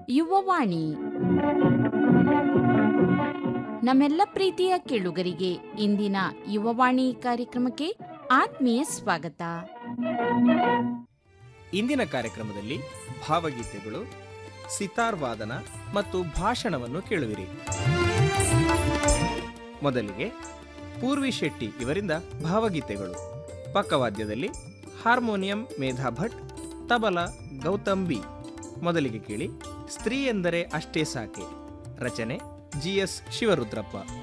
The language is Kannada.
ಯುವವಾಣಿ ನಮ್ಮೆಲ್ಲ ಪ್ರೀತಿಯ ಕೇಳುಗರಿಗೆ ಇಂದಿನ ಯುವವಾಣಿ ಕಾರ್ಯಕ್ರಮಕ್ಕೆ ಆತ್ಮೀಯ ಸ್ವಾಗತ ಇಂದಿನ ಕಾರ್ಯಕ್ರಮದಲ್ಲಿ ಭಾವಗೀತೆಗಳು ಸಿತಾರ್ ವಾದನ ಮತ್ತು ಭಾಷಣವನ್ನು ಕೇಳುವಿರಿ ಮೊದಲಿಗೆ ಪೂರ್ವಿ ಶೆಟ್ಟಿ ಇವರಿಂದ ಭಾವಗೀತೆಗಳು ಪಕ್ಕವಾದ್ಯದಲ್ಲಿ ಹಾರ್ಮೋನಿಯಂ ಮೇಧಾ ಭಟ್ ತಬಲ ಗೌತಮ್ ಬಿ ಮೊದಲಿಗೆ ಕೇಳಿ ಸ್ತ್ರೀ ಎಂದರೆ ಅಷ್ಟೇ ಸಾಕೆ ರಚನೆ ಜಿ ಎಸ್ ಶಿವರುದ್ರಪ್ಪ